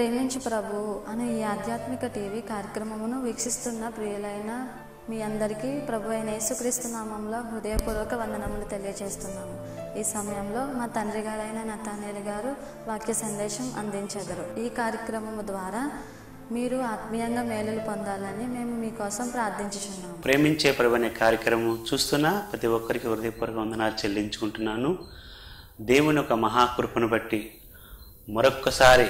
ప్రేమించు ప్రభు అనే ఈ ఆధ్యాత్మిక టీవీ కార్యక్రమమును వీక్షిస్తున్న ప్రియులైన మీ అందరికీ ప్రభు అయిన యేసుక్రీస్తు నామంలో హృదయపూర్వక వందనములు తెలియజేస్తున్నాము ఈ సమయంలో మా తండ్రి గారైన నతానేలు గారు వాక్య సందేశం అందించెదరు ఈ కార్యక్రమము ద్వారా మీరు ఆత్మీయంగా మేలులు పొందాలని మేము మీకోసం ప్రార్థించుచున్నాము ప్రేమించే ప్రభు అనే కార్యక్రమం చూస్తున్నా ప్రతి ఒక్కరికి హృదయపూర్వక వందనాలు చెల్లించుకుంటున్నాను దేవుని ఒక మహాకృపను బట్టి మరొక్కసారి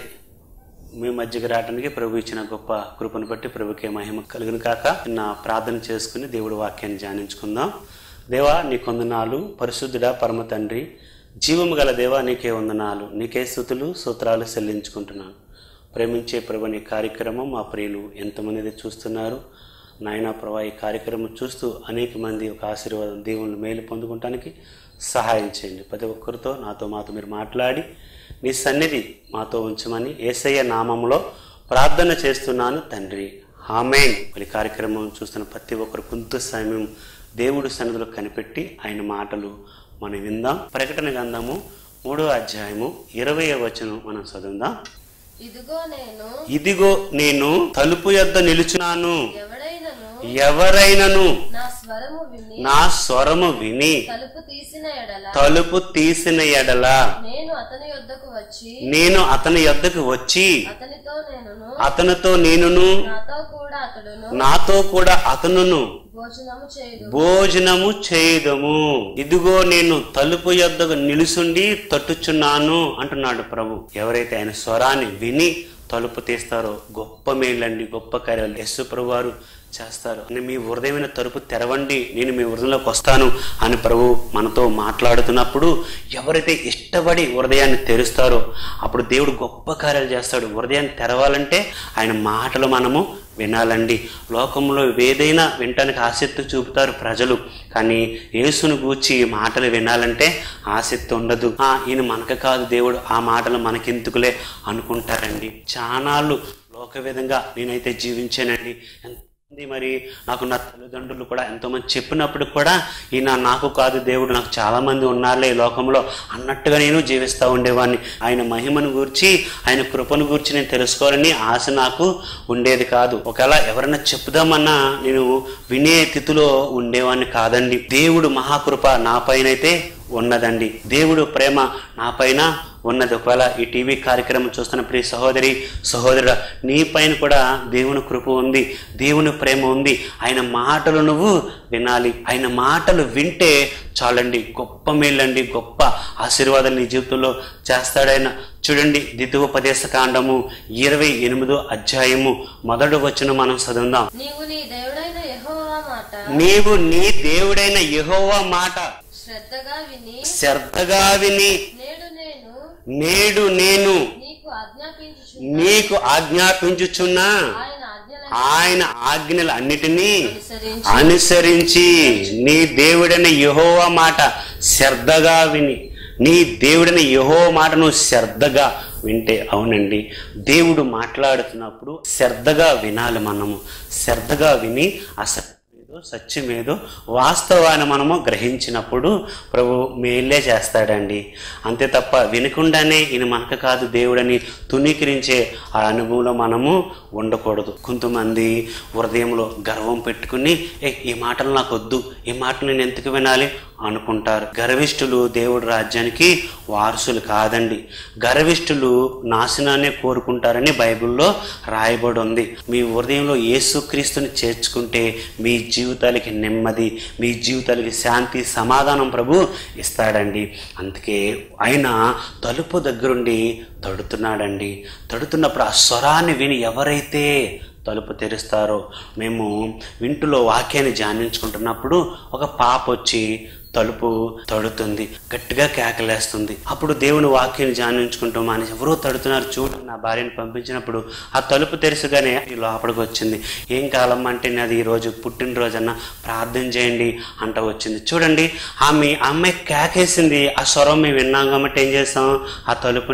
మీ మధ్యకి రావడానికి ప్రభు ఇచ్చిన గొప్ప కృపను బట్టి ప్రభుకే మహిమ కలుగును కాక నా ప్రార్థన చేసుకుని దేవుడి వాక్యాన్ని ధ్యానించుకుందాం దేవా నీ కొందనాలు పరిశుద్ధుడా పరమ తండ్రి జీవము గల దేవా నీకే వందనాలు నీకే స్థుతులు సూత్రాలు చెల్లించుకుంటున్నాను ప్రేమించే ప్రభు నీ కార్యక్రమం మా ప్రియులు ఎంతమంది చూస్తున్నారు నాయన ప్రభా ఈ కార్యక్రమం చూస్తూ అనేక మంది ఒక ఆశీర్వాదం దేవుళ్ళు మేలు పొందుకోవటానికి సహాయం చేయండి ప్రతి ఒక్కరితో నాతో మాతో మీరు మాట్లాడి నీ సన్నిధి మాతో ఉంచమని ఏసయ్య నామములో ప్రార్థన చేస్తున్నాను తండ్రి ఆమెన్ ఈ కార్యక్రమం చూస్తున్న ప్రతి ఒక్కరు కొంత సమయం దేవుడు సన్నిధిలో కనిపెట్టి ఆయన మాటలు మనం విందాం ప్రకటన గ్రంథము మూడో అధ్యాయము ఇరవై వచనం మనం చదువుదాం ఇదిగో నేను ఇదిగో నేను తలుపు యొద్ద నిలుచున్నాను ఎవడైనను ఎవరైనను నా స్వరము విని నా స్వరము విని తలుపు తీసిన ఎడల తలుపు తీసిన ఎడల నేను అతని యొద్దకు వచ్చి నేను అతని యొద్దకు వచ్చి అతనితో నేనును అతనితో నేనును నాతో కూడా అతడును నాతో కూడా అతనును భోజనము చేయదు భోజనము చేయదము ఇదిగో నేను తలుపు యొద్దకు నిలుసుండి తట్టుచున్నాను అంటున్నాడు ప్రభు ఎవరైతే ఆయన స్వరాన్ని విని తలుపు తీస్తారో గొప్ప మేలండి గొప్ప కార్యాలు యస్సు ప్రభు వారు చేస్తారు అని మీ హృదయమైన తలుపు తెరవండి నేను మీ హృదయంలోకి వస్తాను అని ప్రభు మనతో మాట్లాడుతున్నప్పుడు ఎవరైతే ఇష్టపడి హృదయాన్ని తెరుస్తారో అప్పుడు దేవుడు గొప్ప కార్యాలు చేస్తాడు హృదయాన్ని తెరవాలంటే ఆయన మాటలు మనము వినాలండి లోకంలో ఏదైనా వినటానికి ఆసక్తి చూపుతారు ప్రజలు కానీ యేసును గూర్చి ఈ మాటలు వినాలంటే ఆసక్తి ఉండదు ఆ ఈయన మనకు కాదు దేవుడు ఆ మాటలు మనకెందుకులే అనుకుంటారండి చానాళ్ళు లోక విధంగా నేనైతే జీవించానండి ఎంతమంది మరి నాకు నా తల్లిదండ్రులు కూడా ఎంతోమంది చెప్పినప్పుడు కూడా ఈయన నాకు కాదు దేవుడు నాకు చాలా మంది ఉన్నారులే ఈ లోకంలో అన్నట్టుగా నేను జీవిస్తూ ఉండేవాడిని ఆయన మహిమను గూర్చి ఆయన కృపను గూర్చి నేను తెలుసుకోవాలని ఆశ నాకు ఉండేది కాదు ఒకవేళ ఎవరైనా చెప్పుదామన్నా నేను వినే స్థితిలో ఉండేవాడిని కాదండి దేవుడు మహాకృప నా పైనైతే ఉన్నదండి దేవుడు ప్రేమ నా పైన ఉన్నది ఒకవేళ ఈ టీవీ కార్యక్రమం చూస్తున్న ప్రియ సహోదరి సహోదరుడు నీ పైన కూడా దేవుని కృప ఉంది దేవుని ప్రేమ ఉంది ఆయన మాటలు నువ్వు వినాలి ఆయన మాటలు వింటే చాలండి గొప్ప మేలండి గొప్ప ఆశీర్వాదాలు నీ జీవితంలో చేస్తాడైన చూడండి ద్వితీయోపదేశ కాండము ఇరవై ఎనిమిదో అధ్యాయము మొదటి వచ్చిన మనం చదువుదాం నీవు నీ దేవుడైన యెహోవా మాట నీవు నీ దేవుడైన యెహోవా మాట శ్రద్ధగా విని శ్రద్ధగా విని నేడు నేను నేడు నేను నీకు ఆజ్ఞాపించు నీకు ఆజ్ఞాపించుచున్నా ఆయన ఆజ్ఞల ఆయన ఆజ్ఞల అన్నిటినీ అనుసరించి అనుసరించి నీ దేవుడైన యహోవా మాట శ్రద్ధగా విని నీ దేవుడైన యహోవా మాటను శ్రద్ధగా వింటే అవునండి దేవుడు మాట్లాడుతున్నప్పుడు శ్రద్ధగా వినాలి మనము శ్రద్ధగా విని ఆ సత్యమేదో సత్యమేదో వాస్తవాన్ని మనము గ్రహించినప్పుడు ప్రభు మేలే చేస్తాడండి అంతే తప్ప వినకుండానే ఈయన మనకు కాదు దేవుడని తునీకరించే ఆ అనుభవంలో మనము ఉండకూడదు కొంతమంది హృదయంలో గర్వం పెట్టుకుని ఏ ఈ మాటలు నాకు వద్దు ఈ మాటలు నేను ఎందుకు వినాలి అనుకుంటారు గర్విష్ఠులు దేవుడి రాజ్యానికి వారసులు కాదండి గర్విష్ఠులు నాశనాన్ని కోరుకుంటారని బైబిల్లో రాయబడి ఉంది మీ హృదయంలో యేసుక్రీస్తుని చేర్చుకుంటే మీ జీవితాలకి నెమ్మది మీ జీవితాలకి శాంతి సమాధానం ప్రభు ఇస్తాడండి అందుకే ఆయన తలుపు దగ్గరుండి తడుతున్నాడండి తడుతున్నప్పుడు ఆ స్వరాన్ని విని ఎవరైతే తలుపు తెరుస్తారో మేము వింటులో వాక్యాన్ని ధ్యానించుకుంటున్నప్పుడు ఒక పాప వచ్చి తలుపు తడుతుంది గట్టిగా కేకలేస్తుంది అప్పుడు దేవుని వాక్యాన్ని ధ్యానించుకుంటూ మానేసి ఎవరో తడుతున్నారు చూడు నా భార్యను పంపించినప్పుడు ఆ తలుపు తెరుసుగానే ఈ లోపలికి వచ్చింది ఏం కాలం అంటే నాది ఈ రోజు పుట్టినరోజన్న ప్రార్థన చేయండి అంట వచ్చింది చూడండి ఆమె ఆ అమ్మాయి కేకేసింది ఆ స్వరం మేము విన్నాం కాబట్టి ఏం చేస్తాం ఆ తలుపుని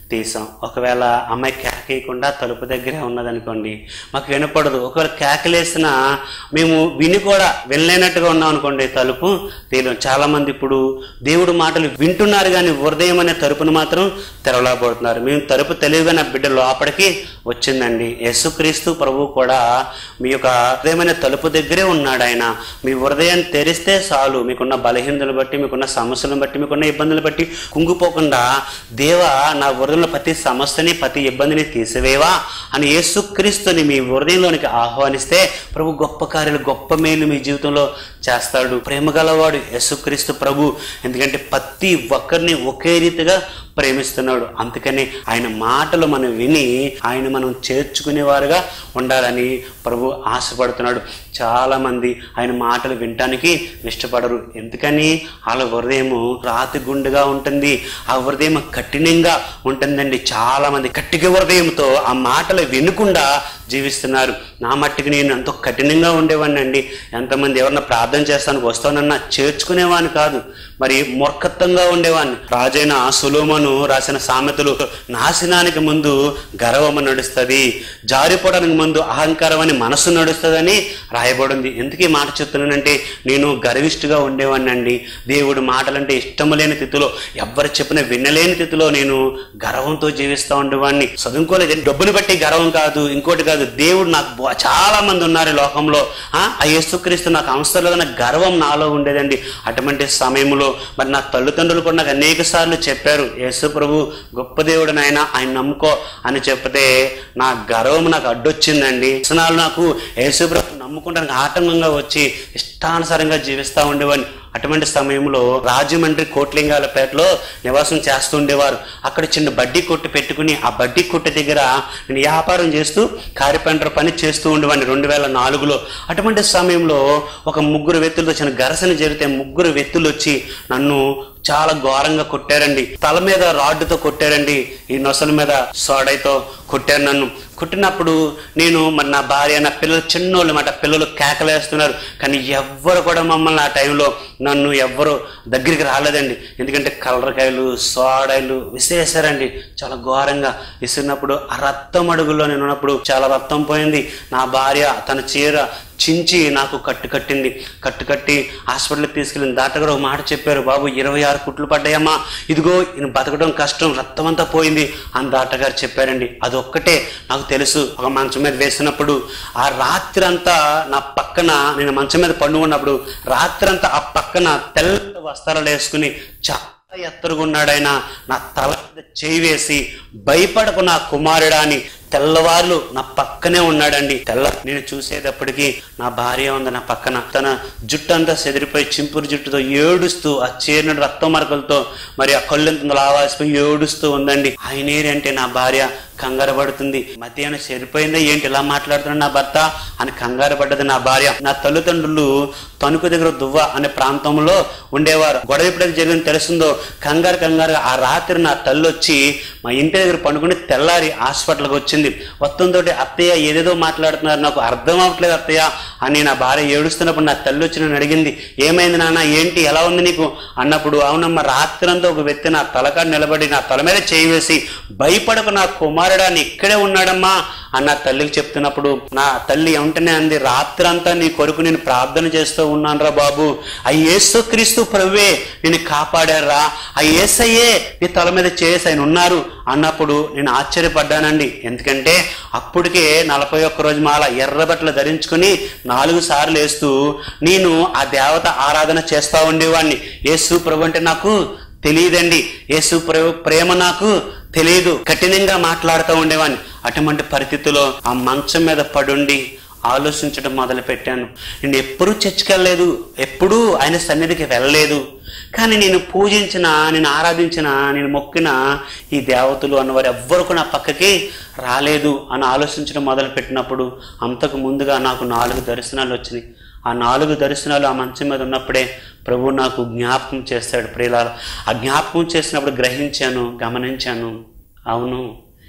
తీసాం ఒకవేళ అమ్మాయి కేకేయకుండా తలుపు దగ్గరే ఉన్నదనుకోండి మాకు వినపడదు ఒకవేళ కేకలేసినా మేము విని కూడా వినలేనట్టుగా ఉన్నాం అనుకోండి తలుపు తీయలేం చాలా మంది ఇప్పుడు దేవుడు మాటలు వింటున్నారు కానీ హృదయం అనే తలుపును మాత్రం తెరవలేకపోతున్నారు మేము తలుపు తెలివిగా నా బిడ్డ లోపలికి వచ్చిందండి యేసుక్రీస్తు ప్రభు కూడా మీ యొక్క హృదయమైన తలుపు దగ్గరే ఉన్నాడు ఆయన మీ హృదయాన్ని తెరిస్తే చాలు మీకున్న బలహీనతలు బట్టి మీకున్న సమస్యలను బట్టి మీకున్న ఇబ్బందులు బట్టి కుంగిపోకుండా దేవా నా హృదయంలో ప్రతి సమస్యని ప్రతి ఇబ్బందిని తీసివేవా అని యేసుక్రీస్తుని మీ హృదయంలోనికి ఆహ్వానిస్తే ప్రభు గొప్ప కార్యాలు గొప్ప మేలు మీ జీవితంలో చేస్తాడు ప్రేమ గలవాడు యేసుక్రీస్తు ప్రభు ఎందుకంటే ప్రతి ఒక్కరిని ఒకే రీతిగా ప్రేమిస్తున్నాడు అందుకని ఆయన మాటలు మనం విని ఆయన మనం చేర్చుకునేవారుగా ఉండాలని ప్రభు ఆశపడుతున్నాడు చాలామంది ఆయన మాటలు వినటానికి ఇష్టపడరు ఎందుకని వాళ్ళ హృదయము రాతి గుండుగా ఉంటుంది ఆ హృదయం కఠినంగా ఉంటుందండి చాలామంది కట్టిక హృదయంతో ఆ మాటలు వినకుండా జీవిస్తున్నారు నా మట్టికి నేను ఎంతో కఠినంగా ఉండేవాడిని అండి ఎంతమంది ఎవరన్నా ప్రార్థన చేస్తానికి వస్తానన్నా చేర్చుకునేవాడిని కాదు మరి మూర్ఖత్వంగా ఉండేవాడిని రాజైన సులోమను రాసిన సామెతలు నాశనానికి ముందు గర్వము నడుస్తుంది జారిపోవడానికి ముందు అహంకారం అని మనసు నడుస్తుందని రాయబడింది ఎందుకు ఈ మాట చెప్తున్నానంటే నేను గర్విష్ఠుగా ఉండేవాడిని అండి దేవుడు మాటలంటే ఇష్టము లేని స్థితిలో ఎవ్వరు చెప్పిన వినలేని స్థితిలో నేను గర్వంతో జీవిస్తూ ఉండేవాడిని చదువుకోలేదు డబ్బుని బట్టి గర్వం కాదు ఇంకోటి కాదు దేవుడు నాకు బా- చాలా మంది ఉన్నారు ఈ లోకంలో ఆ ఆ యేసుక్రీస్తు నాకు అవసరం గర్వం నాలో ఉండేదండి అటువంటి సమయంలో మరి నా తల్లిదండ్రులు కూడా నాకు అనేక సార్లు చెప్పారు యేసు ప్రభు గొప్ప దేవుడు నాయన ఆయన నమ్ముకో అని చెప్తే నా గర్వం నాకు అడ్డొచ్చిందండి వ్యసనాలు నాకు యేసు ప్రభు నమ్ముకుంటానికి ఆటంకంగా వచ్చి ఇష్టానుసారంగా జీవిస్తూ ఉండేవాడిని అటువంటి సమయంలో రాజమండ్రి కోట్లింగాలపేటలో నివాసం చేస్తుండేవారు అక్కడ చిన్న బడ్డీ కొట్టు పెట్టుకుని ఆ బడ్డీ కొట్టు దగ్గర నేను వ్యాపారం చేస్తూ కార్పెంటర్ పని చేస్తూ ఉండేవాడిని రెండు వేల నాలుగులో అటువంటి సమయంలో ఒక ముగ్గురు వ్యక్తులతో చిన్న ఘర్షణ జరిగితే ముగ్గురు వ్యక్తులు వచ్చి నన్ను చాలా ఘోరంగా కొట్టారండి తల మీద రాడ్డుతో కొట్టారండి ఈ నొసల మీద సోడైతో కొట్టారు నన్ను కొట్టినప్పుడు నేను మరి నా భార్య నా పిల్లలు చిన్నోళ్ళు మాట పిల్లలు కేకలేస్తున్నారు కానీ ఎవ్వరు కూడా మమ్మల్ని ఆ టైంలో నన్ను ఎవ్వరు దగ్గరికి రాలేదండి ఎందుకంటే కలరకాయలు సోడాయిలు విసిరేశారండి చాలా ఘోరంగా విసిరినప్పుడు ఆ రక్తం అడుగుల్లో నేను ఉన్నప్పుడు చాలా రక్తం పోయింది నా భార్య తన చీర చించి నాకు కట్టు కట్టింది కట్టు కట్టి హాస్పిటల్కి తీసుకెళ్ళింది డాక్టర్ గారు ఒక మాట చెప్పారు బాబు ఇరవై ఆరు కుట్లు పడ్డాయమ్మా ఇదిగో ఈయన బతకడం కష్టం రక్తం అంతా పోయింది అని డాక్టర్ గారు చెప్పారండి అదొక్కటే నాకు తెలుసు ఒక మంచం మీద వేసినప్పుడు ఆ రాత్రి అంతా నా పక్కన నేను మంచం మీద పండుకున్నప్పుడు రాత్రి అంతా ఆ పక్కన తెల్ల వస్త్రాలు వేసుకుని చాలా ఎత్తరుగా ఉన్నాడు ఆయన నా తల మీద చేయి వేసి భయపడకు నా కుమారుడా అని తెల్లవార్లు నా పక్కనే ఉన్నాడండి తెల్ల నేను చూసేటప్పటికి నా భార్య ఉంది నా పక్కన తన జుట్టు అంతా చెదిరిపోయి చింపురు జుట్టుతో ఏడుస్తూ ఆ చీరిన రక్త మరకలతో మరి ఆ కళ్ళెంత లావాసిపోయి ఏడుస్తూ ఉందండి ఆయన అంటే నా భార్య కంగారు పడుతుంది మధ్యాహ్నం సరిపోయిందా ఏంటి ఇలా మాట్లాడుతున్నాడు నా భర్త అని కంగారు పడ్డది నా భార్య నా తల్లిదండ్రులు తణుకు దగ్గర దువ్వ అనే ప్రాంతంలో ఉండేవారు గొడవ ఎప్పుడైతే జరిగింది తెలుస్తుందో కంగారు కంగారు ఆ రాత్రి నా తల్లి వచ్చి మా ఇంటి దగ్గర పండుకుని తెల్లారి హాస్పిటల్కి వచ్చింది వస్తుందో అత్తయ్య ఏదేదో మాట్లాడుతున్నారు నాకు అర్థం అవ్వట్లేదు అత్తయ్య అని నా భార్య ఏడుస్తున్నప్పుడు నా తల్లి వచ్చి నన్ను అడిగింది ఏమైంది నాన్న ఏంటి ఎలా ఉంది నీకు అన్నప్పుడు అవునమ్మ రాత్రంతా ఒక వ్యక్తి నా తలకాడు నిలబడి నా తల మీద చేయి వేసి భయపడకు నా కుమారుడా నీ ఇక్కడే ఉన్నాడమ్మా అని నా తల్లికి చెప్తున్నప్పుడు నా తల్లి ఏమంటనే అంది రాత్రంతా నీ కొరకు నేను ప్రార్థన చేస్తూ ఉన్నానురా బాబు ఆ యేసుక్రీస్తు ప్రభువే నేను కాపాడారా ఆ యేసయ్యే నీ తల మీద చేసి ఆయన ఉన్నారు అన్నప్పుడు నేను ఆశ్చర్యపడ్డానండి ఎందుకంటే అప్పటికే నలభై ఒక్క రోజు మాల ఎర్ర బట్టలు ధరించుకుని నాలుగు సార్లు వేస్తూ నేను ఆ దేవత ఆరాధన చేస్తా ఉండేవాడిని యేసు ప్రభు అంటే నాకు తెలియదండి యేసు ప్రే- ప్రేమ నాకు తెలియదు కఠినంగా మాట్లాడుతూ ఉండేవాడిని అటువంటి పరిస్థితిలో ఆ మంచం మీద పడుండి ఆలోచించడం మొదలు పెట్టాను నేను ఎప్పుడూ చర్చికెళ్ళలేదు ఎప్పుడూ ఆయన సన్నిధికి వెళ్ళలేదు కానీ నేను పూజించిన నేను ఆరాధించిన నేను మొక్కిన ఈ దేవతలు అన్నవారు ఎవ్వరు కూడా నా పక్కకి రాలేదు అని ఆలోచించడం మొదలు పెట్టినప్పుడు అంతకు ముందుగా నాకు నాలుగు దర్శనాలు వచ్చినాయి ఆ నాలుగు దర్శనాలు ఆ మంచం మీద ఉన్నప్పుడే ప్రభు నాకు జ్ఞాపకం చేస్తాడు ప్రియులారా ఆ జ్ఞాపకం చేసినప్పుడు గ్రహించాను గమనించాను అవును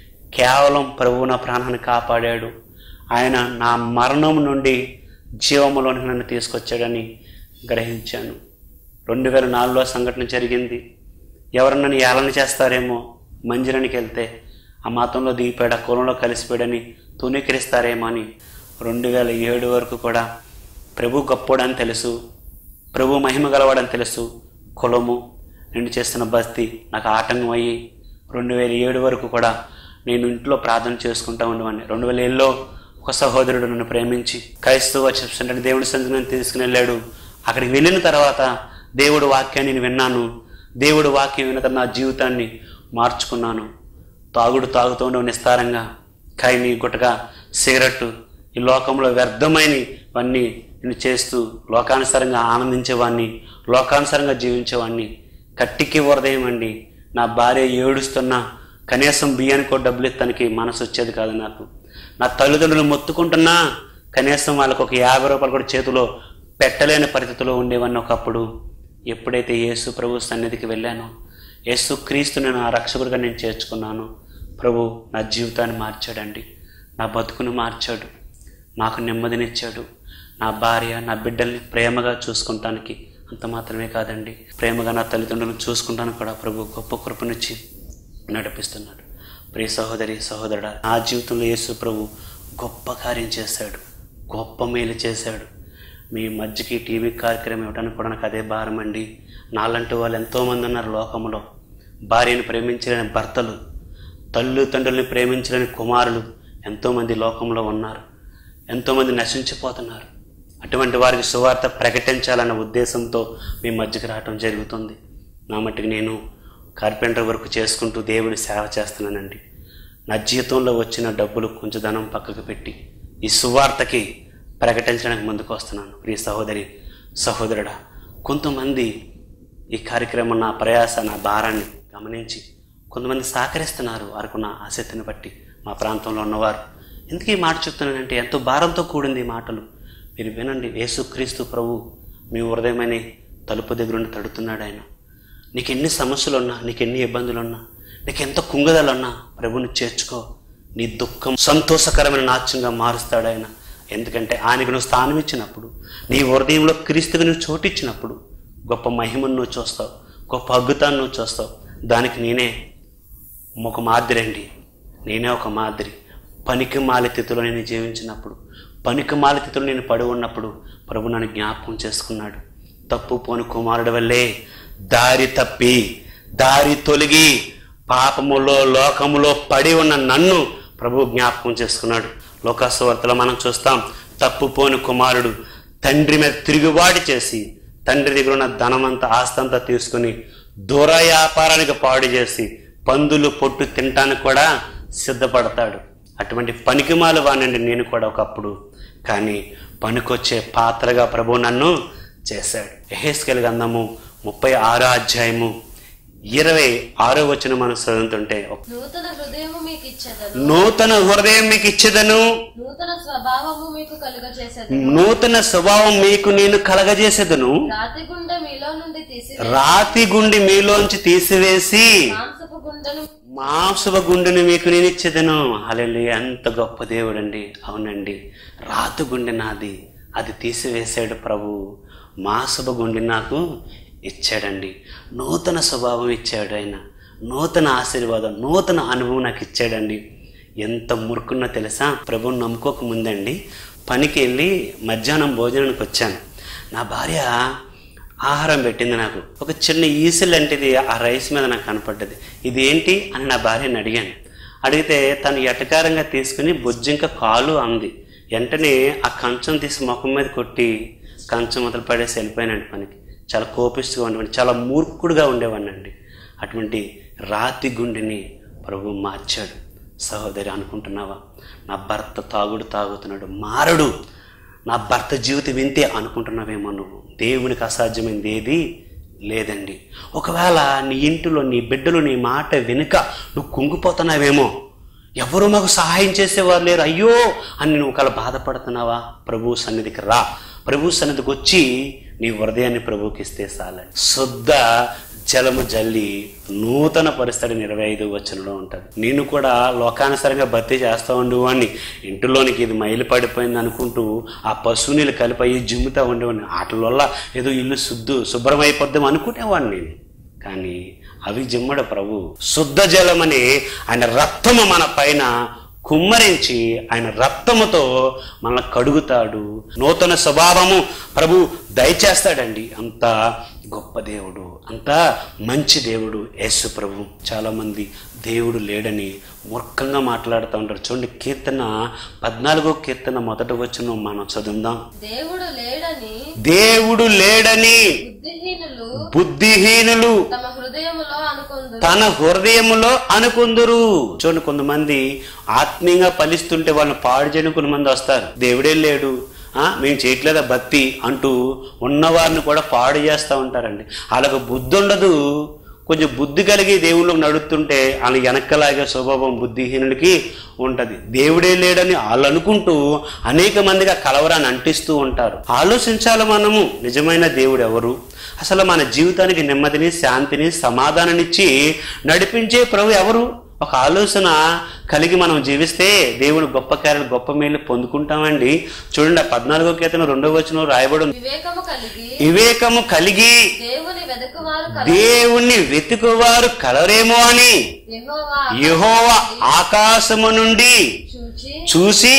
కేవలం ప్రభువు నా ప్రాణాన్ని కాపాడాడు ఆయన నా మరణం నుండి జీవములోనికి నన్ను తీసుకొచ్చాడని గ్రహించాను రెండు వేల నాలుగులో సంఘటన జరిగింది ఎవరు నన్ను ఏలన చేస్తారేమో మందిరానికి వెళ్తే ఆ మతంలో దిగిపోయాడు ఆ కులంలో కలిసిపోయాడని తునీకరిస్తారేమో అని రెండు వేల ఏడు వరకు కూడా ప్రభు గొప్పోడని తెలుసు ప్రభు మహిమ గలవాడని తెలుసు కులము నేను చేస్తున్న బస్తీ నాకు ఆటంకం అయ్యి రెండు వేల ఏడు వరకు కూడా నేను ఇంట్లో ప్రార్థన చేసుకుంటా ఉండేవాడిని రెండు వేల ఏళ్ళలో ఒక సహోదరుడు నన్ను ప్రేమించి క్రైస్తవ చర్చ్ అంటే దేవుడి సంఘం నన్ను తీసుకుని వెళ్ళాడు అక్కడికి వెళ్ళిన తర్వాత దేవుడు వాక్యాన్ని నేను విన్నాను దేవుడు వాక్యం విన్న తర్వాత నా జీవితాన్ని మార్చుకున్నాను తాగుడు తాగుతూ ఉండవు నిస్తారంగా ఖైనీ గుట్టగా సిగరెట్ ఈ లోకంలో వ్యర్థమైనవన్నీ నేను చేస్తూ లోకానుసారంగా ఆనందించేవాడిని లోకానుసారంగా జీవించేవాడిని కట్టికి హృదయం అండి నా భార్య ఏడుస్తున్నా కనీసం బియ్యానికి కూడా డబ్బులు ఇస్తానికి మనసు వచ్చేది కాదు నాకు నా తల్లిదండ్రులు మొత్తుకుంటున్నా కనీసం వాళ్ళకు ఒక యాభై రూపాయలు కూడా చేతిలో పెట్టలేని పరిస్థితిలో ఉండేవాడిని ఒకప్పుడు ఎప్పుడైతే యేసు ప్రభు సన్నిధికి వెళ్ళానో యేసు క్రీస్తుని నా రక్షకుడిగా నేను చేర్చుకున్నాను ప్రభు నా జీవితాన్ని మార్చాడండి నా బతుకును మార్చాడు నాకు నెమ్మదినిచ్చాడు నా భార్య నా బిడ్డల్ని ప్రేమగా చూసుకుంటానికి అంత మాత్రమే కాదండి ప్రేమగా నా తల్లిదండ్రులను చూసుకుంటానికి కూడా ప్రభు గొప్ప కృపనిచ్చి నడిపిస్తున్నాడు ప్రియ సహోదరి సహోదరుడా నా జీవితంలో యేసు ప్రభు గొప్ప కార్యం చేశాడు గొప్ప మేలు చేశాడు మీ మధ్యకి టీవీ కార్యక్రమం ఇవ్వడానికి కూడా నాకు అదే భారం అండి నాలంటి వాళ్ళు ఎంతోమంది ఉన్నారు లోకంలో భార్యను ప్రేమించలేని భర్తలు తల్లు తండ్రుల్ని ప్రేమించలేని కుమారులు ఎంతోమంది లోకంలో ఉన్నారు ఎంతోమంది నశించిపోతున్నారు అటువంటి వారికి సువార్త ప్రకటించాలన్న ఉద్దేశంతో మీ మధ్యకి రావటం జరుగుతుంది నా మట్టుకు నేను కార్పెంటర్ వర్క్ చేసుకుంటూ దేవుని సేవ చేస్తున్నానండి నా జీతంలో వచ్చిన డబ్బులు కొంచెం ధనం పక్కకు పెట్టి ఈ సువార్తకి ప్రకటించడానికి ముందుకు వస్తున్నాను ప్రియ సహోదరి సహోదరుడా కొంతమంది ఈ కార్యక్రమం నా ప్రయాస నా భారాన్ని గమనించి కొంతమంది సహకరిస్తున్నారు వారికున్న ఆసక్తిని బట్టి మా ప్రాంతంలో ఉన్నవారు ఎందుకు ఈ మాట చెప్తున్నానంటే ఎంతో భారంతో కూడింది ఈ మాటలు మీరు వినండి యేసుక్రీస్తు ప్రభు మీ హృదయమని తలుపు దగ్గర ఉండి తడుతున్నాడు ఆయన నీకు ఎన్ని సమస్యలు ఉన్నా నీకు ఎన్ని ఇబ్బందులు ఉన్నా నీకు ఎంత కుంగదలున్నా ప్రభుని చేర్చుకో నీ దుఃఖం సంతోషకరమైన నాట్యంగా మారుస్తాడు ఆయన ఎందుకంటే ఆయనకు నువ్వు స్థానం ఇచ్చినప్పుడు నీ హృదయంలో క్రీస్తుకు నువ్వు చోటిచ్చినప్పుడు గొప్ప మహిమను నువ్వు చూస్తావు గొప్ప అద్భుతాన్ని నువ్వు చూస్తావు దానికి నేనే ఒక మాదిరి అండి నేనే ఒక మాదిరి పనికి మాలి తిథిలో నేను జీవించినప్పుడు పనికి మాలి తిథిలో నేను పడి ఉన్నప్పుడు ప్రభు నన్ను జ్ఞాపకం చేసుకున్నాడు తప్పు పోని కుమారుడు వల్లే దారి తప్పి దారి తొలగి పాపములో లోకములో పడి ఉన్న నన్ను ప్రభు జ్ఞాపకం చేసుకున్నాడు లోకాసువార్తలో మనం చూస్తాం తప్పు పోని కుమారుడు తండ్రి మీద తిరుగుబాటు చేసి తండ్రి దగ్గర ఉన్న ధనమంతా ఆస్తంతా తీసుకుని దూర వ్యాపారానికి పాడు చేసి పందులు పొట్టు తినటానికి కూడా సిద్ధపడతాడు అటువంటి పనికిమాల వానండి నేను కూడా ఒకప్పుడు కానీ పనికొచ్చే పాత్రగా ప్రభు నన్ను చేశాడు ఎహెస్కెల్ గంధము ముప్పై ఆరో అధ్యాయము ఇరవై ఆరో వచ్చిన మనం చదువుతుంటే నూతన హృదయము మీకు ఇచ్చేదను నూతన హృదయం మీకు ఇచ్చేదను నూతన స్వభావము మీకు కలుగజేసేదను నూతన స్వభావం మీకు నేను కలగజేసేదను రాతి గుండె మీలో నుండి తీసి రాతి గుండి మీలోంచి తీసివేసి మాంసపు గుండెను మాంసవ గుండెను మీకు నేను ఇచ్చేదను అలెలు ఎంత గొప్ప దేవుడండి అవునండి రాతి గుండె నాది అది తీసివేశాడు ప్రభు మాసభ గుండె నాకు ఇచ్చాడండి నూతన స్వభావం ఇచ్చాడు ఆయన నూతన ఆశీర్వాదం నూతన అనుభవం నాకు ఇచ్చాడండి ఎంత మురుకున్నో తెలుసా ప్రభుని నమ్ముకోక ముందండి పనికి వెళ్ళి మధ్యాహ్నం భోజనానికి వచ్చాను నా భార్య ఆహారం పెట్టింది నాకు ఒక చిన్న ఈసెల్ లాంటిది ఆ రైస్ మీద నాకు కనపడ్డది ఇది ఏంటి అని నా భార్యని అడిగాను అడిగితే తను ఎటకారంగా తీసుకుని బొజ్జింక కాలు అంది వెంటనే ఆ కంచం తీసి ముఖం మీద కొట్టి కంచం మొదలు పడేసి వెళ్ళిపోయానండి పనికి చాలా కోపిస్తుగా ఉండేవాడిని చాలా మూర్ఖుడుగా ఉండేవాడిని అండి అటువంటి రాతి గుండెని ప్రభు మార్చాడు సహోదరి అనుకుంటున్నావా నా భర్త తాగుడు తాగుతున్నాడు మారడు నా భర్త జీవితం వింతే అనుకుంటున్నావేమో నువ్వు దేవునికి అసాధ్యమైనది ఏది లేదండి ఒకవేళ నీ ఇంటిలో నీ బిడ్డలు నీ మాట వెనుక నువ్వు కుంగిపోతున్నావేమో ఎవరు మాకు సహాయం చేసేవారు లేరు అయ్యో అని నువ్వు ఒకవేళ బాధపడుతున్నావా ప్రభు సన్నిధికి రా ప్రభు సన్నిధికి వచ్చి నీ హృదయాన్ని ప్రభుకి ఇస్తే చాలండి శుద్ధ జలము జల్లి నూతన పరిస్థితి ఇరవై ఐదు వచనంలో ఉంటుంది నేను కూడా లోకానుసారంగా భర్తీ చేస్తూ ఉండేవాడిని ఇంటిలోనికి ఇది మైలు పడిపోయింది అనుకుంటూ ఆ పశువు నీళ్ళు కలిపి అయ్యి జిమ్ముతా ఉండేవాడిని వాటి వల్ల ఏదో ఇల్లు శుద్ధు శుభ్రం అయిపోద్దాం అనుకునేవాడిని నేను కానీ అవి జిమ్మడు ప్రభు శుద్ధ జలమని ఆయన రక్తము మన పైన కుమ్మరించి ఆయన రక్తముతో మనల్ని కడుగుతాడు నూతన స్వభావము ప్రభు దయచేస్తాడండి అంత గొప్ప దేవుడు అంత మంచి దేవుడు యేసు ప్రభు చాలామంది దేవుడు లేడని మూర్ఖంగా మాట్లాడుతూ ఉంటారు చూడండి కీర్తన పద్నాలుగో కీర్తన మొదట వచ్చిన మనం చదువుదాం దేవుడు లేడని దేవుడు లేడని బుద్ధిహీనులు బుద్ధిహీనులు తమ హృదయములో అనుకుందు తన హృదయములో అనుకుందురు చూడండి కొంతమంది ఆత్మీయంగా ఫలిస్తుంటే వాళ్ళని పాడు చేయని కొంతమంది వస్తారు దేవుడే లేడు ఆ, మేము చేయట్లేదా భక్తి అంటూ ఉన్నవారిని కూడా పాడు చేస్తూ ఉంటారండి వాళ్ళకు బుద్ధి ఉండదు కొంచెం బుద్ధి కలిగి దేవుళ్ళకి నడుస్తుంటే వాళ్ళ వెనక్కలాగే స్వభావం బుద్ధిహీనుడికి ఉంటది దేవుడే లేడని వాళ్ళు అనుకుంటూ అనేక మందిగా కలవరాన్ని అంటిస్తూ ఉంటారు ఆలోచించాలి మనము నిజమైన దేవుడు ఎవరు అసలు మన జీవితానికి నెమ్మదిని శాంతిని సమాధానాన్నిచ్చి నడిపించే ప్రభు ఎవరు ఒక ఆలోచన కలిగి మనం జీవిస్తే దేవుడు గొప్ప కార్యాలు గొప్ప మేలు పొందుకుంటామండి చూడండి ఆ పద్నాలుగో కీర్తన రెండవ వచనం రాయబడి ఉంది. వివేకము కలిగి వివేకము కలిగి దేవుని వెదకువారు కల దేవుణ్ణి వెతుకువారు కలరేమో అని యెహోవా యెహోవా ఆకాశము నుండి చూచి చూసి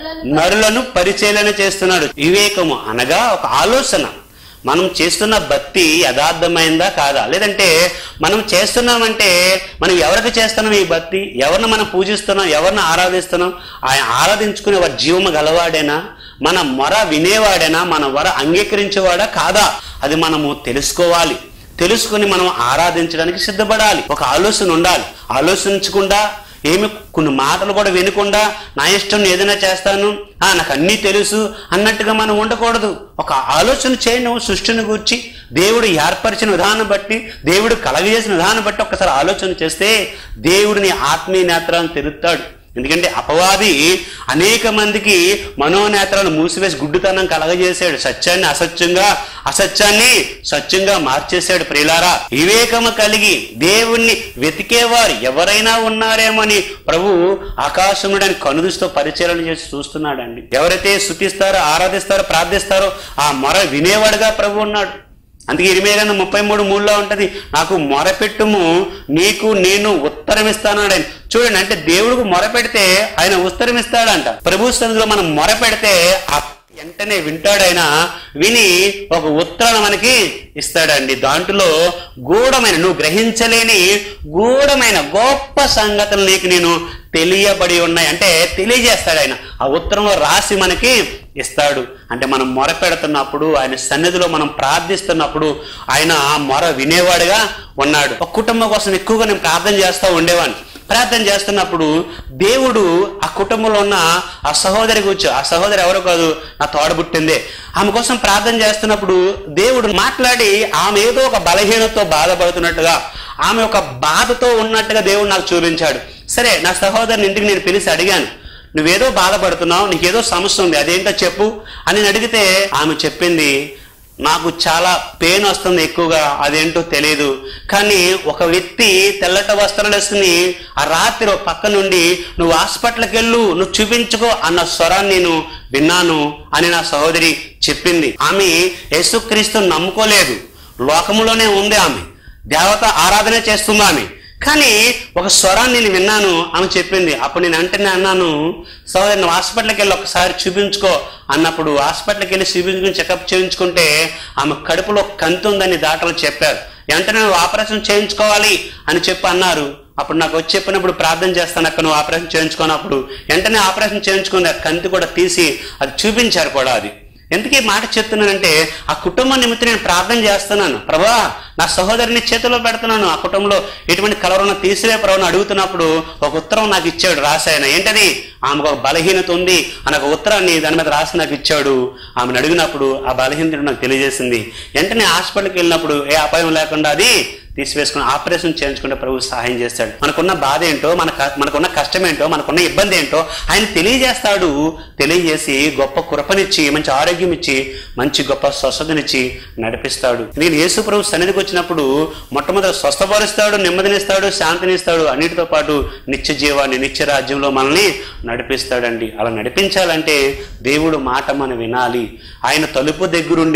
నరులను పరిచయన చేస్తున్నాడు వివేకము అనగా ఒక ఆలోచన మనం చేస్తున్న భక్తి యథార్థమైందా కాదా లేదంటే మనం చేస్తున్నామంటే మనం ఎవరికి చేస్తున్నాం ఈ భక్తి ఎవరిని మనం పూజిస్తున్నాం ఎవరిని ఆరాధిస్తున్నాం ఆయన ఆరాధించుకునే వాడు జీవము గలవాడేనా మన మొర వినేవాడేనా మన వర అంగీకరించేవాడా కాదా అది మనము తెలుసుకోవాలి తెలుసుకుని మనం ఆరాధించడానికి సిద్ధపడాలి ఒక ఆలోచన ఉండాలి ఆలోచించకుండా ఏమి కొన్ని మాటలు కూడా వినకుండా నా ఇష్టం నేను ఏదైనా చేస్తాను ఆ నాకు అన్నీ తెలుసు అన్నట్టుగా మనం ఉండకూడదు ఒక ఆలోచన చేయను సృష్టిని గురించి దేవుడు ఏర్పరిచిన విధానం బట్టి దేవుడు కలగజేసిన విధానం బట్టి ఒక్కసారి ఆలోచన చేస్తే దేవుడిని ఆత్మీయ నేత్రాలను తెరుస్తాడు ఎందుకంటే అపవాది అనేక మందికి మనోనేత్రాలు మూసివేసి గుడ్డుతనం కలగజేశాడు సత్యాన్ని అసత్యంగా అసత్యాన్ని సత్యంగా మార్చేశాడు ప్రియులారా వివేకము కలిగి దేవుణ్ణి వెతికేవారు ఎవరైనా ఉన్నారేమని ప్రభు ఆకాశముడని కనుదృష్టితో పరిచయం చేసి చూస్తున్నాడండి ఎవరైతే శుతిస్తారో ఆరాధిస్తారో ప్రార్థిస్తారో ఆ మొర వినేవాడుగా ప్రభు ఉన్నాడు అందుకే ఇరిమే గ్రంథం ముప్పై మూడు మూడులో ఉంటది నాకు మొరపెట్టుము నీకు నేను ఉత్తరం ఇస్తానాడు ఆయన చూడండి అంటే దేవుడికి మొరపెడితే ఆయన ఉత్తరం ఇస్తాడంట ప్రభు సన్నిధిలో మనం మొరపెడితే ఆ వెంటనే వింటాడైనా విని ఒక ఉత్తరం మనకి ఇస్తాడండి దాంట్లో గూఢమైన నువ్వు గ్రహించలేని గూఢమైన గొప్ప సంగతులు నీకు నేను తెలియబడి ఉన్నాయి అంటే తెలియజేస్తాడు ఆయన ఆ ఉత్తరంలో రాసి మనకి ఇస్తాడు అంటే మనం మొర పెడుతున్నప్పుడు ఆయన సన్నిధిలో మనం ప్రార్థిస్తున్నప్పుడు ఆయన ఆ మొర వినేవాడుగా ఉన్నాడు ఒక కుటుంబం కోసం ఎక్కువగా నేను ప్రార్థన చేస్తూ ఉండేవాడిని ప్రార్థన చేస్తున్నప్పుడు దేవుడు ఆ కుటుంబంలో ఉన్న ఆ సహోదరి కూర్చో ఆ సహోదరి ఎవరో కాదు నా తోడబుట్టిందే ఆమె కోసం ప్రార్థన చేస్తున్నప్పుడు దేవుడు మాట్లాడి ఆమె ఏదో ఒక బలహీనతో బాధపడుతున్నట్టుగా ఆమె ఒక బాధతో ఉన్నట్టుగా దేవుడు నాకు చూపించాడు సరే నా సహోదరిని ఇంటికి నేను పిలిచి అడిగాను నువ్వేదో బాధపడుతున్నావు నీకేదో సమస్య ఉంది అదేంటో చెప్పు అని నేను అడిగితే ఆమె చెప్పింది నాకు చాలా పెయిన్ వస్తుంది ఎక్కువగా అదేంటో తెలియదు కానీ ఒక వ్యక్తి తెల్లట వస్త్రాలు వేసుకుని ఆ రాత్రి ఓ పక్క నుండి నువ్వు హాస్పిటల్కి వెళ్ళు నువ్వు చూపించుకో అన్న స్వరాన్ని నేను విన్నాను అని నా సహోదరి చెప్పింది ఆమె యేసుక్రీస్తుని నమ్ముకోలేదు లోకములోనే ఉంది ఆమె దేవత ఆరాధన చేస్తుంది ఆమె కానీ ఒక స్వరాన్ని నేను విన్నాను ఆమె చెప్పింది అప్పుడు నేను వెంటనే అన్నాను సోదరి నువ్వు హాస్పిటల్కి వెళ్ళి ఒకసారి చూపించుకో అన్నప్పుడు హాస్పిటల్కి వెళ్ళి చూపించుకుని చెకప్ చేయించుకుంటే ఆమె కడుపులో కంతి ఉందని డాక్టర్లు చెప్పారు వెంటనే నువ్వు ఆపరేషన్ చేయించుకోవాలి అని చెప్పి అన్నారు అప్పుడు నాకు వచ్చి చెప్పినప్పుడు ప్రార్థన చేస్తాను అక్కడ నువ్వు ఆపరేషన్ చేయించుకున్నప్పుడు వెంటనే ఆపరేషన్ చేయించుకుని ఆ కంతి కూడా తీసి అది చూపించారు కూడా అది ఎందుకు ఈ మాట చెప్తున్నానంటే ఆ కుటుంబం నిమిత్తం నేను ప్రార్థన చేస్తున్నాను ప్రభా నా సహోదరిని చేతిలో పెడుతున్నాను ఆ కుటుంబంలో ఎటువంటి కలవరణ తీసివే ప్రభుని అడుగుతున్నప్పుడు ఒక ఉత్తరం నాకు ఇచ్చాడు రాసి ఆయన ఏంటది ఆమెకు ఒక బలహీనత ఉంది అని ఒక ఉత్తరాన్ని దాని మీద రాసి నాకు ఇచ్చాడు ఆమెను అడిగినప్పుడు ఆ బలహీనత నాకు తెలియజేసింది వెంటనే హాస్పిటల్కి వెళ్ళినప్పుడు ఏ అపాయం లేకుండా అది తీసివేసుకుని ఆపరేషన్ చేయించుకుంటే ప్రభు సహాయం చేస్తాడు మనకున్న బాధ ఏంటో మన మనకున్న కష్టం ఏంటో మనకున్న ఇబ్బంది ఏంటో ఆయన తెలియజేస్తాడు తెలియజేసి గొప్ప కృపనిచ్చి మంచి ఆరోగ్యం ఇచ్చి మంచి గొప్ప స్వస్థతనిచ్చి నడిపిస్తాడు నేను యేసు ప్రభు సన్నిధికి వచ్చినప్పుడు మొట్టమొదటి స్వస్థపరుస్తాడు నెమ్మదినిస్తాడు శాంతినిస్తాడు అన్నిటితో పాటు నిత్య జీవాన్ని నిత్య రాజ్యంలో మనల్ని నడిపిస్తాడండి అలా నడిపించాలంటే దేవుడు మాట మనం వినాలి ఆయన తలుపు దగ్గరుండి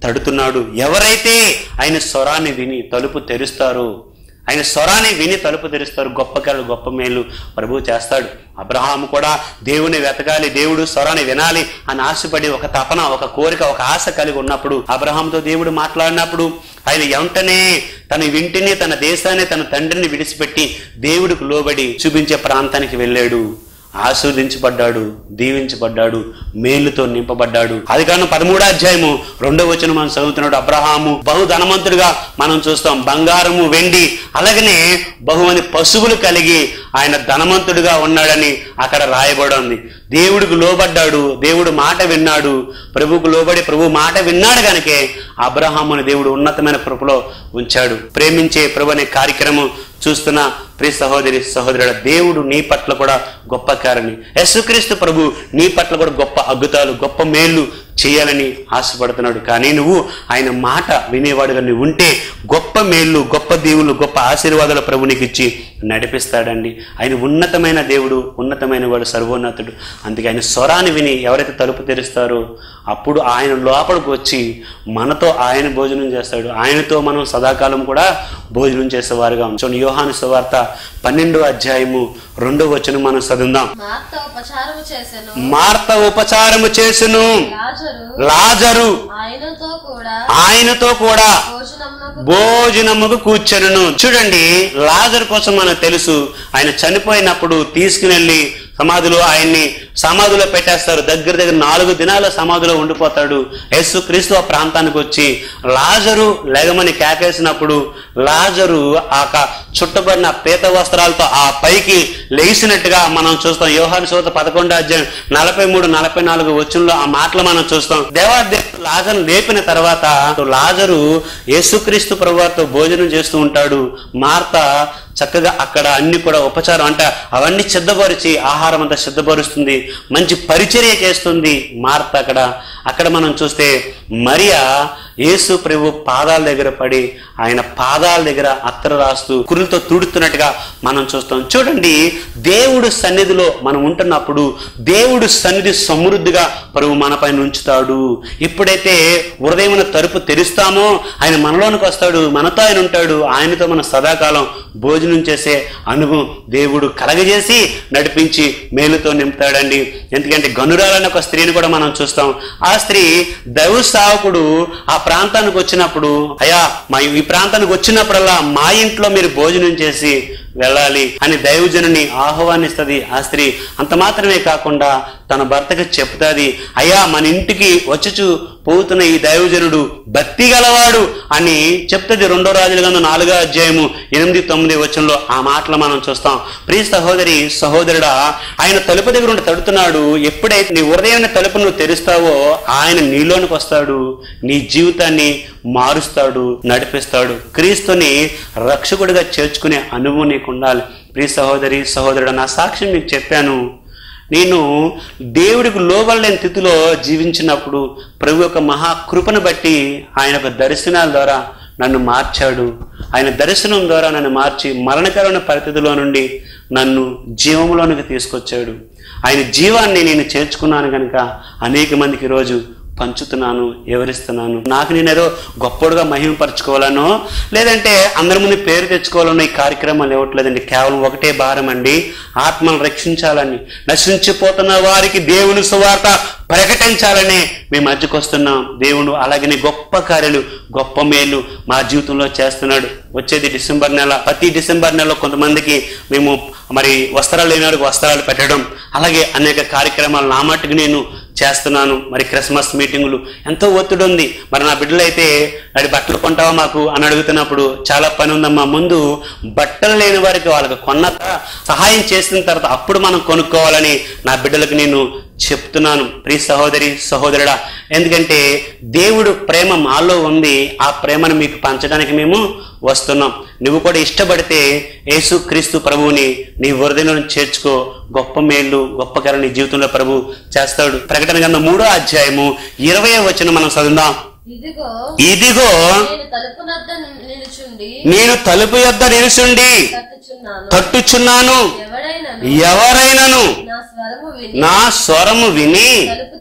తడుతున్నాడు ఎవరైతే ఆయన స్వరాన్ని విని తలుపు తెరుస్తారో ఆయన స్వరాన్ని విని తలుపు తెరుస్తారు గొప్ప కళలు గొప్ప మేలు ప్రభు చేస్తాడు అబ్రహాము కూడా దేవుని వెతకాలి దేవుడు స్వరాన్ని వినాలి అని ఆశపడి ఒక తపన ఒక కోరిక ఒక ఆశ కలిగి ఉన్నప్పుడు అబ్రహాంతో దేవుడు మాట్లాడినప్పుడు ఆయన వెంటనే తన ఇంటిని తన దేశాన్ని తన తండ్రిని విడిచిపెట్టి దేవుడికి లోబడి చూపించే ప్రాంతానికి వెళ్ళాడు ఆశీర్వదించబడ్డాడు దీవించబడ్డాడు మేలుతో నింపబడ్డాడు అది కారణం పదమూడో అధ్యాయము రెండో వచ్చిన మనం చదువుతున్నాడు అబ్రహాము బహు ధనవంతుడిగా మనం చూస్తాం బంగారము వెండి అలాగనే బహుమని పశువులు కలిగి ఆయన ధనవంతుడిగా ఉన్నాడని అక్కడ రాయబడి ఉంది దేవుడికి లోబడ్డాడు దేవుడు మాట విన్నాడు ప్రభువుకు లోబడి ప్రభు మాట విన్నాడు కనుకే అబ్రహాముని దేవుడు ఉన్నతమైన కృపలో ఉంచాడు ప్రేమించే ప్రభు అనే కార్యక్రమం చూస్తున్న ప్రియ సహోదరి సహోదరుడ దేవుడు నీ పట్ల కూడా గొప్ప కారణి యేసుక్రీస్తు ప్రభు నీ పట్ల కూడా గొప్ప అద్భుతాలు గొప్ప మేళ్ళు చేయాలని ఆశపడుతున్నాడు కానీ నువ్వు ఆయన మాట వినేవాడుగా నువ్వు ఉంటే గొప్ప మేళ్ళు గొప్ప దేవుళ్ళు గొప్ప ఆశీర్వాదాలు ప్రభు నీకు ఇచ్చి నడిపిస్తాడండి ఆయన ఉన్నతమైన దేవుడు ఉన్నతమైన వాడు సర్వోన్నతుడు అందుకే ఆయన స్వరాన్ని విని ఎవరైతే తలుపు తెరుస్తారో అప్పుడు ఆయన లోపలికి వచ్చి మనతో ఆయన భోజనం చేస్తాడు ఆయనతో మనం సదాకాలం కూడా భోజనం చేసేవారుగా ఉంటాం. చూడండి యోహాను సువార్త పన్నెండో అధ్యాయము రెండో వచనం మనం చదువుదాం మార్త ఉపచారము చేసెను మార్త ఉపచారము చేసును లాజరు లాజరు ఆయనతో కూడా ఆయనతో కూడా భోజనమునకు భోజనముకు కూర్చొనును చూడండి లాజర్ కోసం మనకు తెలుసు ఆయన చనిపోయినప్పుడు తీసుకునెళ్ళి సమాధిలో ఆయన్ని సమాధిలో పెట్టేస్తారు దగ్గర దగ్గర నాలుగు దినాల సమాధిలో ఉండిపోతాడు యేసు క్రీస్తు ఆ ప్రాంతానికి వచ్చి లాజరు లెగమని కేకేసినప్పుడు లాజరు ఆ క- చుట్టబడిన పీత వస్త్రాలతో ఆ పైకి లేచినట్టుగా మనం చూస్తాం యోహాను సోత పదకొండు అధ్యాయం నలభై మూడు నలభై నాలుగు వచ్చంలో ఆ మాటలు మనం చూస్తాం దేవాదేవుడు లాజరు లేపిన తర్వాత లాజరు యేసుక్రీస్తు ప్రభువారితో భోజనం చేస్తూ ఉంటాడు మార్త చక్కగా అక్కడ అన్ని కూడా ఉపచారం అంటే అవన్నీ సిద్ధపరిచి ఆహారం అంతా సిద్ధపరుస్తుంది మంచి పరిచర్య చేస్తుంది మార్త అక్కడ అక్కడ మనం చూస్తే మరియా యేసు ప్రభు పాదాల దగ్గర పడి ఆయన పాదాల దగ్గర అత్తరు రాస్తూ కురులతో తుడుతున్నట్టుగా మనం చూస్తాం చూడండి దేవుడు సన్నిధిలో మనం ఉంటున్నప్పుడు దేవుడు సన్నిధి సమృద్ధిగా ప్రభు మన పైన ఉంచుతాడు ఎప్పుడైతే హృదయమున తలుపు తెరుస్తామో ఆయన మనలోనికి వస్తాడు మనతో ఆయన ఉంటాడు ఆయనతో మనం సదాకాలం భోజనం చేసే అనుభవం దేవుడు కలగజేసి నడిపించి మేలుతో నింపుతాడండి ఎందుకంటే గనురాలన్న ఒక స్త్రీని కూడా మనం చూస్తాం ఆ స్త్రీ దైవ సావకుడు ఆ ప్రాంతానికి వచ్చినప్పుడు అయ్యా మా ఈ ప్రాంతానికి వచ్చినప్పుడల్లా మా ఇంట్లో మీరు భోజనం చేసి వెళ్ళాలి అని దైవజనుని ఆహ్వానిస్తుంది ఆ స్త్రీ అంత మాత్రమే కాకుండా తన భర్తకి చెప్తాది అయ్యా మన ఇంటికి వచ్చుచు పోతున్న ఈ దైవజనుడు భక్తి గలవాడు అని చెప్తుంది రెండో రాజుల గంధం నాలుగో అధ్యాయము ఎనిమిది తొమ్మిది వచనంలో ఆ మాటలు మనం చూస్తాం ప్రియ సహోదరి సహోదరుడా ఆయన తలుపు దగ్గర ఉండి తడుతున్నాడు ఎప్పుడైతే నీ హృదయాన్ని తలుపు నువ్వు తెరుస్తావో ఆయన నీలోనికి వస్తాడు నీ జీవితాన్ని మారుస్తాడు నడిపిస్తాడు క్రీస్తుని రక్షకుడిగా చేర్చుకునే అనుభవం నీకు ఉండాలి ప్రియ సహోదరి సహోదరుడు నా సాక్ష్యం మీకు చెప్పాను నేను దేవుడికి లోబడలేని స్థితిలో జీవించినప్పుడు ప్రభు యొక్క మహాకృపను బట్టి ఆయన యొక్క దర్శనాల ద్వారా నన్ను మార్చాడు ఆయన దర్శనం ద్వారా నన్ను మార్చి మరణకరమైన పరిస్థితిలో నుండి నన్ను జీవంలోనికి తీసుకొచ్చాడు ఆయన జీవాన్ని నేను చేర్చుకున్నాను కనుక అనేక మందికి ఈరోజు పంచుతున్నాను వివరిస్తున్నాను నాకు నేను ఏదో గొప్పడుగా మహిమపరచుకోవాలనో లేదంటే అందరి ముందు పేరు తెచ్చుకోవాలనో ఈ కార్యక్రమాలు ఇవ్వట్లేదండి కేవలం ఒకటే భారం అండి ఆత్మను రక్షించాలని నశించిపోతున్న వారికి దేవుని సువార్త ప్రకటించాలని మేము మధ్యకు వస్తున్నాం దేవుడు అలాగనే గొప్ప కార్యాలు గొప్ప మేలు మా జీవితంలో చేస్తున్నాడు వచ్చేది డిసెంబర్ నెల ప్రతి డిసెంబర్ నెలలో కొంతమందికి మేము మరి వస్త్రాలు లేని వారికి వస్త్రాలు పెట్టడం అలాగే అనేక కార్యక్రమాలు నా మట్టుకు నేను చేస్తున్నాను మరి క్రిస్మస్ మీటింగులు ఎంతో ఒత్తిడి ఉంది మరి నా బిడ్డలు అయితే అది బట్టలు కొంటావా మాకు అని అడుగుతున్నప్పుడు చాలా పని ఉందమ్మా ముందు బట్టలు లేని వారికి వాళ్ళకి కొన్నాక సహాయం చేసిన తర్వాత అప్పుడు మనం కొనుక్కోవాలని నా బిడ్డలకు నేను చెప్తున్నాను ప్రియ సహోదరి సహోదరుడా ఎందుకంటే దేవుడు ప్రేమ మాలో ఉంది ఆ ప్రేమను మీకు పంచడానికి మేము వస్తున్నాం నువ్వు కూడా ఇష్టపడితే యేసు క్రీస్తు ప్రభువుని నీ వరదలో చేర్చుకో గొప్ప మేళ్ళు గొప్ప కర నీ జీవితంలో ప్రభు చేస్తాడు ప్రకటన గంధం మూడో అధ్యాయము ఇరవై వచనం మనం చదువుదాం ఇదిగో ఇదిగో నేను తలుపునద్ద నిలుచుండి నేను తలుపు యొద్ద నిలుచుండి తట్టుచున్నాను తట్టుచున్నాను ఎవడైనా ఎవరైనను నా స్వరము విని నా స్వరము విని తలుపు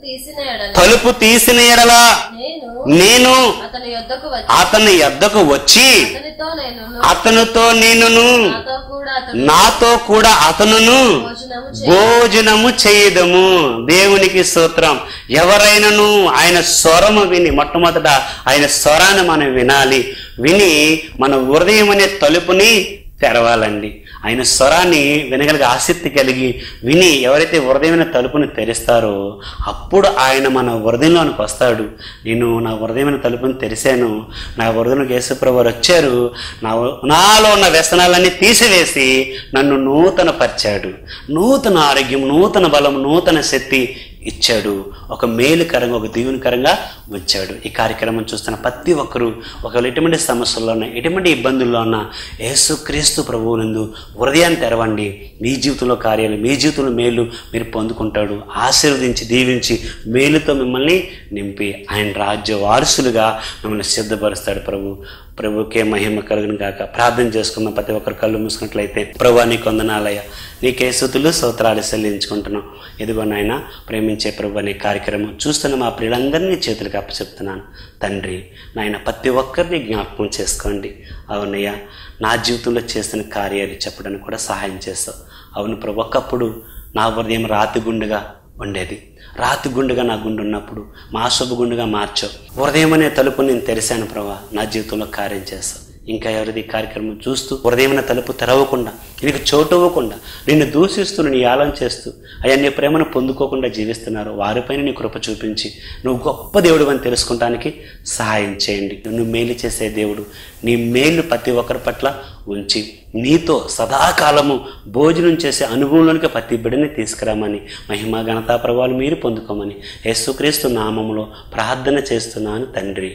తీసిన ఎడల తలుపు తీసిన ఎడలా నేను నేను అతని యొద్దకు వచ్చి అతని యొద్దకు వచ్చి అతనితో నేను అతనితో నేనును నాతో కూడా అతను నాతో కూడా అతనును భోజనము భోజనము చేయదము దేవునికి స్తోత్రం ఎవరైనాను ఆయన స్వరము విని మొట్టమొదట ఆయన స్వరాన్ని మనం వినాలి విని మన హృదయం అనే తలుపుని తెరవాలండి ఆయన స్వరాన్ని వినగలిగే ఆసక్తి కలిగి విని ఎవరైతే హృదయమైన తలుపుని తెరుస్తారో అప్పుడు ఆయన మన హృదయంలోనికి వస్తాడు నేను నా హృదయమైన తలుపుని తెరిశాను నా హృదయంలోకి యేసుప్రభు వారు వచ్చారు నా నాలో ఉన్న వ్యసనాలన్నీ తీసివేసి నన్ను నూతన పరిచాడు నూతన ఆరోగ్యం నూతన బలం నూతన శక్తి ఇచ్చాడు ఒక మేలుకరంగా ఒక దీవునికరంగా ఉంచాడు ఈ కార్యక్రమం చూస్తున్న ప్రతి ఒక్కరూ ఒకవేళ ఎటువంటి సమస్యల్లో ఉన్న ఎటువంటి ఇబ్బందుల్లో ఉన్న యేసుక్రీస్తు ప్రభువునందు హృదయాన్ని తెరవండి మీ జీవితంలో కార్యాలు మీ జీవితంలో మేలు మీరు పొందుకుంటాడు ఆశీర్వదించి దీవించి మేలుతో మిమ్మల్ని నింపి ఆయన రాజ్య వారసులుగా మిమ్మల్ని సిద్ధపరుస్తాడు ప్రభు ప్రభుకే మహిమ కలుగును గాక ప్రార్థన చేసుకున్న ప్రతి ఒక్కరు కళ్ళు మూసుకున్నట్లయితే ప్రభు నీ కొందనాలయ నీకే స్థుతులు స్తోత్రాలు చెల్లించుకుంటున్నాం ఇదిగో నాయన ప్రేమించే ప్రభు అనే కార్యక్రమం చూస్తున్న మా ప్రియులందరినీ చేతులకు అప్పచెప్తున్నాను తండ్రి నాయన ప్రతి ఒక్కరిని జ్ఞాపకం చేసుకోండి అవునయ్యా నా జీవితంలో చేసిన కార్యాలు చెప్పడానికి కూడా సహాయం చేస్తావు అవును ప్రభు ఒకప్పుడు నా హృదయం రాతి గుండెగా ఉండేది రాతి గుండెగా నా గుండె ఉన్నప్పుడు మా శుభ గుండెగా మార్చావు హృదయం అనే తలుపు నేను తెరిశాను ప్రభా నా జీవితంలో కార్యం చేస్తావు ఇంకా ఎవరిది ఈ కార్యక్రమం చూస్తూ హృదయమైన తలుపు తెరవకుండా నీకు చోటు ఇవ్వకుండా నిన్ను దూషిస్తూ నీ ఆలం చేస్తూ అయ్యా నీ ప్రేమను పొందుకోకుండా జీవిస్తున్నారు వారిపైన నీ కృప చూపించి నువ్వు గొప్ప దేవుడు అని తెలుసుకోవడానికి సహాయం చేయండి నువ్వు మేలు చేసే దేవుడు నీ మేలు ప్రతి ఒక్కరి పట్ల ఉంచి నీతో సదాకాలము భోజనం చేసే అనుభవంలోనికి ప్రతి బిడ్డని తీసుకురామని మహిమా ఘనతా ప్రభావాలు మీరు పొందుకోమని యేసుక్రీస్తు నామములో ప్రార్థన చేస్తున్నాను తండ్రి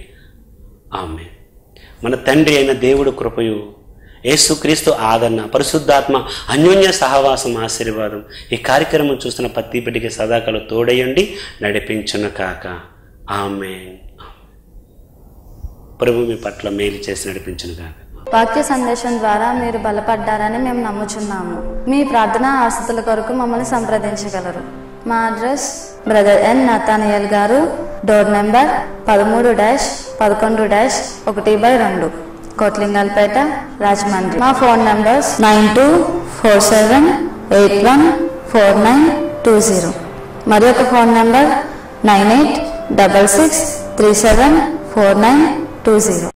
ఆమె మన తండ్రి అయిన దేవుడు కృపయు యేసుక్రీస్తు ఆదరణ పరిశుద్ధాత్మ అన్యోన్య సహవాసం ఆశీర్వాదం ఈ కార్యక్రమం చూస్తున్న ప్రతి బిడ్డకి సదాకాలం తోడయండి నడిపించును కాక ఆమె ప్రభు మీ పట్ల మేలు చేసి నడిపించును కాక వాక్య సందేశం ద్వారా మీరు బలపడ్డారని మేము నమ్ముచున్నాము మీ ప్రార్థన ఆసక్తుల కొరకు మమ్మల్ని సంప్రదించగలరు మా address brother N Nathaniel garu door number పదమూడు డాష్ పదకొండు డాష్ ఒకటి బై రెండు కోట్లింగల్పేట రాజమండ్రి మా phone numbers nine two four seven eight one four nine two zero మరి ఒక phone number nine eight double six three seven four nine two zero